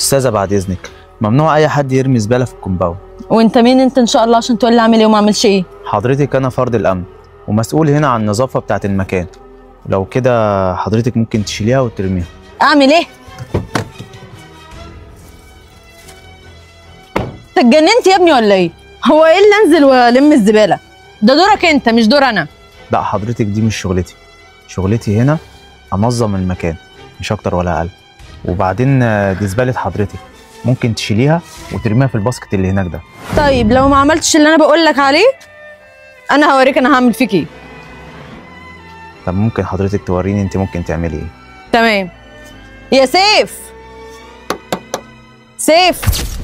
استاذه بعد اذنك ممنوع اي حد يرمي زباله في الكومباوند وانت مين انت ان شاء الله عشان تقول لي اعمل ايه وما اعملش ايه حضرتك انا فرد الامن ومسؤول هنا عن النظافه بتاعه المكان لو كده حضرتك ممكن تشيليها وترميها اعمل ايه انت اتجننت يا ابني ولا ايه هو ايه اللي انزل والم الزباله ده دورك انت مش دور انا لا حضرتك دي مش شغلتي شغلتي هنا انظم المكان مش اكتر ولا اقل وبعدين آه، دي زباله حضرتك ممكن تشيليها وترميها في الباسكت اللي هناك ده طيب لو ما عملتش اللي انا بقول لك عليه انا هوريك انا هعمل فيك ايه طب ممكن حضرتك توريني انت ممكن تعملي ايه تمام يا سيف سيف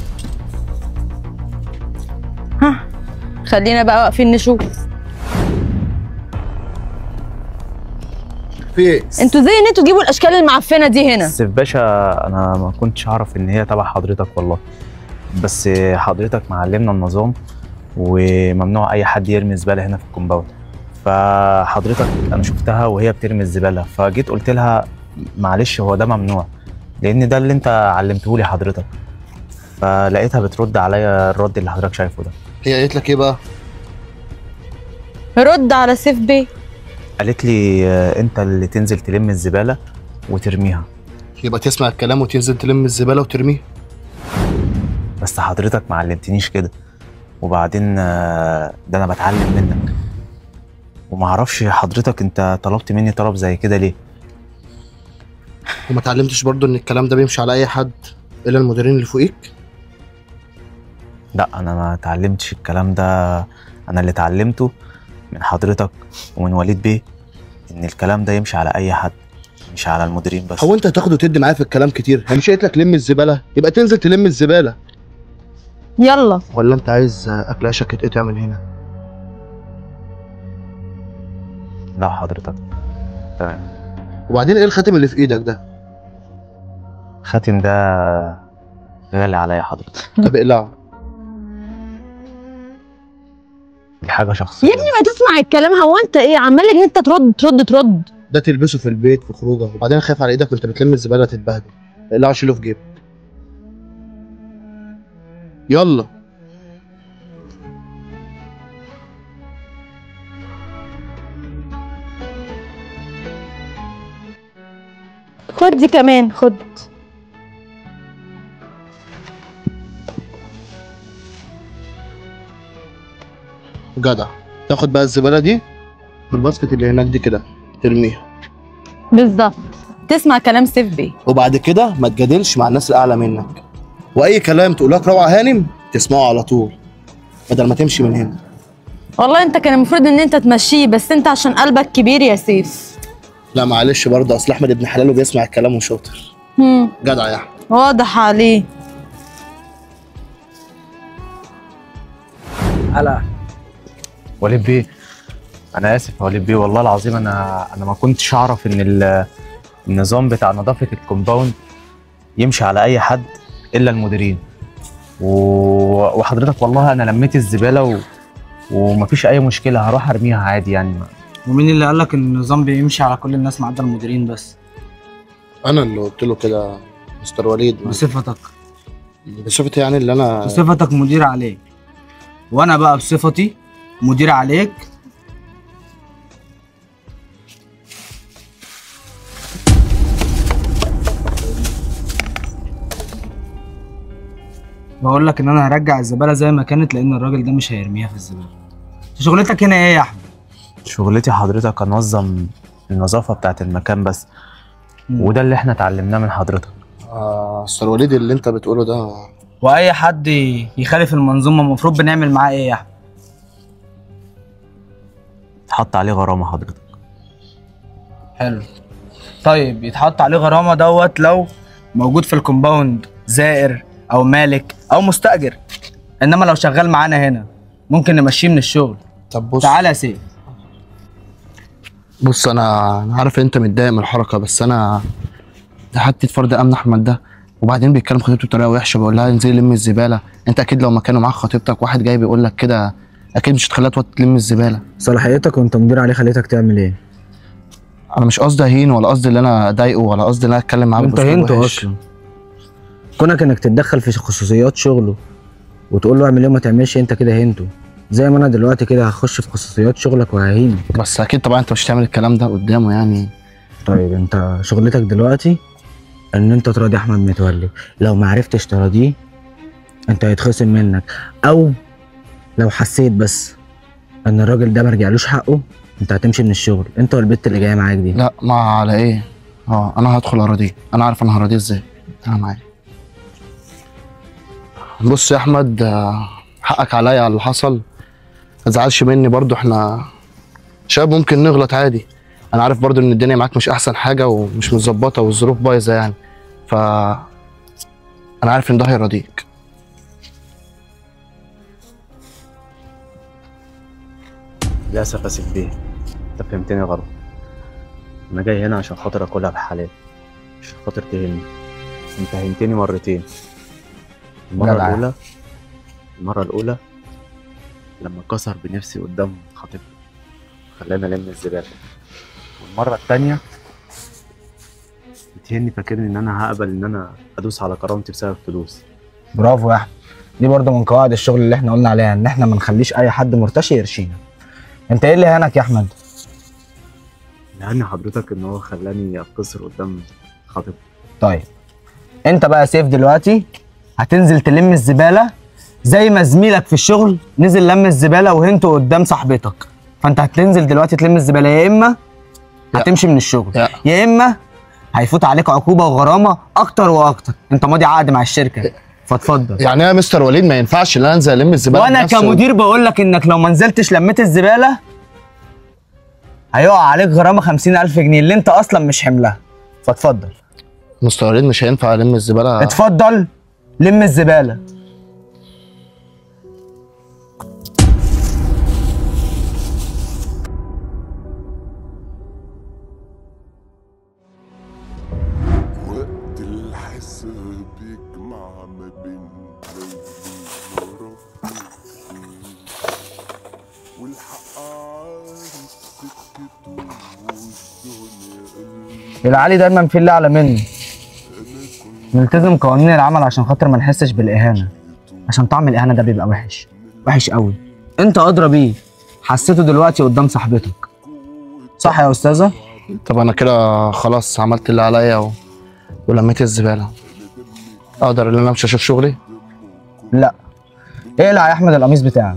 ها خلينا بقى واقفين نشوف في ايه؟ انتوا ازاي ان انتوا تجيبوا الاشكال المعفنه دي هنا بس باشا انا ما كنتش اعرف ان هي تبع حضرتك والله بس حضرتك معلمنا النظام وممنوع اي حد يرمي زباله هنا في الكومباوند فحضرتك انا شفتها وهي بترمي الزباله فجيت قلت لها معلش هو ده ممنوع لان ده اللي انت علمته لي حضرتك فلقيتها بترد عليا الرد اللي حضرتك شايفه ده هي قالت لك ايه بقى؟ رد على سيف بيه قالت لي آه، انت اللي تنزل تلم الزباله وترميها يبقى تسمع الكلام وتنزل تلم الزباله وترميها بس حضرتك ما علمتنيش كده وبعدين آه، ده انا بتعلم منك وما اعرفش حضرتك انت طلبت مني طلب زي كده ليه وما اتعلمتش برضو ان الكلام ده بيمشي على اي حد الا المديرين اللي فوقيك لا انا ما اتعلمتش الكلام ده انا اللي اتعلمته من حضرتك ومن وليد بيه ان الكلام ده يمشي على اي حد مش على المديرين بس هو انت هتاخد وتدي معايا في الكلام كتير هي مش قالت لك لم الزباله يبقى تنزل تلم الزباله يلا ولا انت عايز اكل عشاء يتقطع من هنا لا حضرتك تمام وبعدين ايه الخاتم اللي في ايدك ده خاتم ده غالي عليا حضرتك طب اقلعه دي حاجه شخصيه يا ابني ما تسمع الكلام هو انت ايه عمال ان انت ترد ترد ترد ده تلبسه في البيت في خروجه وبعدين خايف على ايدك وانت بتلم الزباله تتبهدل اقلعه شيله في جيبك يلا خد دي كمان خد جدع تاخد بقى الزباله دي في الباسكت اللي هناك دي كده ترميها بالظبط تسمع كلام سيف بيه وبعد كده ما تجادلش مع الناس الاعلى منك واي كلام تقول لك روعه هانم تسمعه على طول بدل ما تمشي من هنا والله انت كان المفروض ان انت تمشيه بس انت عشان قلبك كبير يا سيف لا معلش برضه اصل احمد ابن حلال وبيسمع الكلام وشاطر هم جدع يا احمد واضح عليه هلا وليد بيه انا اسف يا وليد بيه والله العظيم انا انا ما كنتش اعرف ان ال- النظام بتاع نظافه الكومباوند يمشي على اي حد الا المديرين و- وحضرتك والله انا لميت الزباله و... ومفيش اي مشكله هروح ارميها عادي يعني ما- ومين اللي قال لك ان النظام بيمشي على كل الناس ما عدا المديرين بس انا اللي قلت له كده مستر وليد بصفتك بصفتي يعني اللي انا بصفتك مدير عليك وانا بقى بصفتي مدير عليك بقول لك ان انا هرجع الزباله زي ما كانت لان الراجل ده مش هيرميها في الزباله شغلتك هنا ايه يا احمد شغلتي حضرتك انظم النظافه بتاعت المكان بس وده اللي احنا اتعلمناه من حضرتك آه، مستر وليد اللي انت بتقوله ده واي حد يخالف المنظومه المفروض بنعمل معاه ايه يا احمد اتحط عليه غرامه حضرتك حلو طيب يتحط عليه غرامه دوت لو موجود في الكومباوند زائر او مالك او مستاجر انما لو شغال معانا هنا ممكن نمشيه من الشغل طب بص تعالى يا سيف بص انا انا عارف ان انت متضايق من الحركه بس انا ده حتى فرد امن احمد ده وبعدين بيتكلم خطيبته بطريقه وحشه بقول لها انزلي لمي الزباله انت اكيد لو مكانه معاك خطيبتك واحد جاي بيقول لك كده اكيد مش هتخليها تقعد تلم الزباله صلاحيتك وانت مدير عليه خليتك تعمل ايه؟ انا مش قصدي اهين ولا قصدي ان انا اضايقه ولا قصدي ان انا اتكلم معاه انت بأسلوب هنته وحش. اصلا كونك انك تتدخل في خصوصيات شغله وتقول له اعمل ايه وما تعملش انت كده هنته زي ما انا دلوقتي كده هخش في خصوصيات شغلك وههينك بس اكيد طبعا انت مش هتعمل الكلام ده قدامه يعني طيب انت شغلتك دلوقتي ان انت تراضي احمد متولي لو ما عرفتش تراضيه انت هيتخصم منك او لو حسيت بس ان الراجل ده ما رجعلوش حقه انت هتمشي من الشغل انت والبت اللي جايه معاك دي لا ما على ايه اه انا هدخل اراضيه انا عارف انا هراضيه ازاي انا معايا بص يا احمد آه، حقك عليا على اللي حصل ما تزعلش مني برضو احنا شباب ممكن نغلط عادي انا عارف برضو ان الدنيا معاك مش احسن حاجه ومش متظبطه والظروف بايظه يعني ف انا عارف ان ده هيراضيك للاسف يا سيف بيه انت فهمتني غلط انا جاي هنا عشان خاطر اكلها بحلال مش عشان خاطر تهني انت هنتني مرتين المره جدع. الاولى المره الاولى لما كسر بنفسي قدام خطيبتي خلاني الم الزباله والمره التانيه بتهني فاكرني ان انا هقبل ان انا ادوس على كرامتي بسبب فلوس برافو يا احمد دي برضه من قواعد الشغل اللي احنا قلنا عليها ان احنا ما نخليش اي حد مرتشي يرشينا انت ايه اللي هانك يا احمد لان حضرتك ان هو خلاني اتكسر قدام خطيبتي طيب انت بقى سيف دلوقتي هتنزل تلم الزباله زي ما زميلك في الشغل نزل لم الزباله وهنته قدام صاحبتك فانت هتنزل دلوقتي تلم الزباله يا اما لا. هتمشي من الشغل لا. يا اما هيفوت عليك عقوبه وغرامه اكتر واكتر انت ماضي عقد مع الشركه فاتفضل يعني يا مستر وليد ما ينفعش ان انا انزل الم الزباله وانا بنفسي و- كمدير بقول لك انك لو ما نزلتش لميت الزباله هيقع عليك غرامه 50000 جنيه اللي انت اصلا مش حملها فاتفضل مستر وليد مش هينفع الم الزباله اتفضل لم الزباله وقت الحساب يجمع ما بين ليل وربي والحق عارف سكته والدنيا قلبي العالي دايما في اللي اعلى منه نلتزم قوانين العمل عشان خاطر ما نحسش بالاهانه عشان طعم الاهانه ده بيبقى وحش وحش قوي انت ادرى بيه حسيته دلوقتي قدام صاحبتك صح يا استاذه طب انا كده خلاص عملت اللي عليا و... ولميت الزباله اقدر ان انا امشي اشوف شغلي لا اقلع يا احمد القميص بتاعك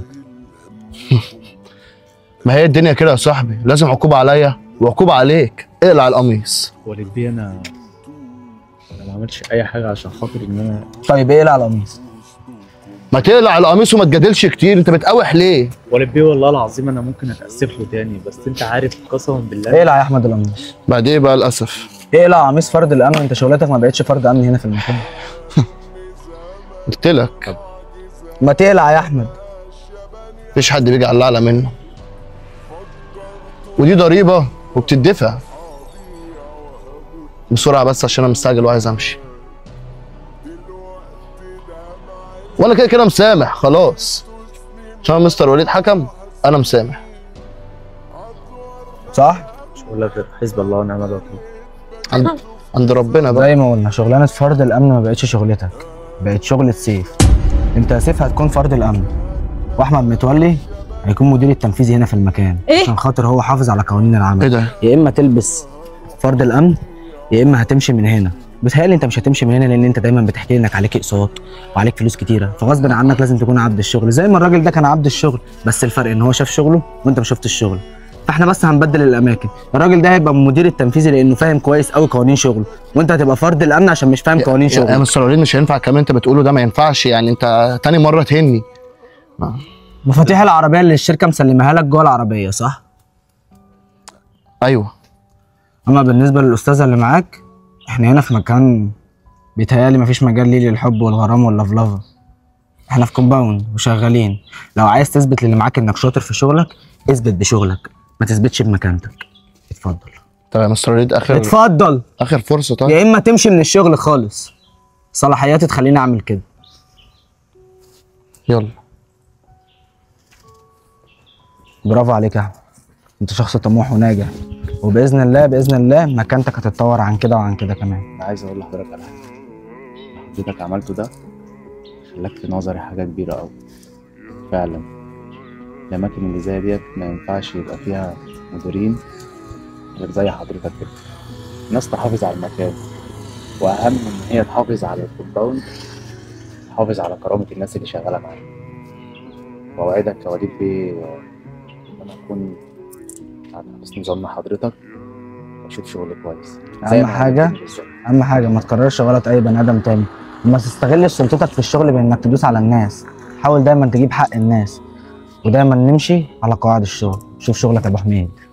ما هي الدنيا كده يا صاحبي لازم عقوبه عليا وعقوبه عليك اقلع القميص والد بيه انا انا ما عملتش اي حاجه عشان خاطر ان انا طيب اقلع القميص ما تقلع القميص وما تجادلش كتير انت بتقاوح ليه والد بيه والله العظيم انا ممكن اتاسف له تاني بس انت عارف قسما بالله اقلع يا احمد القميص بعد ايه بقى للاسف اقلع قميص فرد الامن انت شغلتك ما بقتش فرد امن هنا في المكان قلت لك ما تقلع يا احمد مفيش حد بيجي على الاعلى منه ودي ضريبه وبتدفع بسرعه بس عشان انا مستعجل وعايز امشي وانا كده كده مسامح خلاص عشان مستر وليد حكم انا مسامح صح مش بقول لك غير حسب الله ونعم الوكيل عند عند ربنا بقى زي ما قلنا شغلانه فرد الامن ما بقتش شغلتك بقت شغلة سيف انت يا سيف هتكون فرد الامن واحمد متولي هيكون مدير التنفيذي هنا في المكان إيه؟ عشان خاطر هو حافظ على قوانين ايه العمل ده يا اما تلبس فرد الامن يا اما هتمشي من هنا بتهيألي انت مش هتمشي من هنا لان انت دايما بتحكي لي انك عليك اقساط وعليك فلوس كتيره فغصب عنك لازم تكون عبد الشغل زي ما الراجل ده كان عبد الشغل بس الفرق ان هو شاف شغله وانت ما شفتش الشغل فاحنا بس هنبدل الاماكن الراجل ده هيبقى المدير التنفيذي لانه فاهم كويس قوي قوانين شغله وانت هتبقى فرد الامن عشان مش فاهم قوانين يا- يا شغله مستر وليد مش هينفع الكلام اللي انت بتقوله ده ما ينفعش يعني انت تاني مره تهني مفاتيح العربيه اللي الشركه مسلمها لك جوه العربيه صح ايوه اما بالنسبه للاستاذه اللي معاك احنا هنا في مكان بيتهيألي مفيش مجال ليه للحب والغرام واللفلفه احنا في كومباوند وشغالين لو عايز تثبت للي معاك انك شاطر في شغلك اثبت بشغلك ما تثبتش بمكانتك اتفضل طب يا مستر وليد اخر اتفضل اخر فرصه طيب يا اما تمشي من الشغل خالص صلاحياتي تخليني اعمل كده يلا برافو عليك يا احمد انت شخص طموح وناجح وباذن الله باذن الله مكانتك هتتطور عن كده وعن كده كمان انا عايز اقول لحضرتك على حاجه حضرتك عملته ده خلاك في نظري حاجة كبيرة أوي فعلا الأماكن اللي زي ديت ما ينفعش يبقى فيها مديرين غير زي حضرتك كده ناس تحافظ على المكان وأهم من إن هي تحافظ على الكومباوند تحافظ على كرامة الناس اللي شغالة معاك وأوعدك يا وليد بيه إن أنا أكون على حسن ظن حضرتك وأشوف شغل كويس زي أهم ما حاجة عملتني بالظبط. اهم حاجه ما تكررش غلط اي بني ادم تاني وما تستغلش سلطتك في الشغل بانك تدوس على الناس حاول دايما تجيب حق الناس ودايما نمشي على قواعد الشغل شوف شغلك يا ابو حميد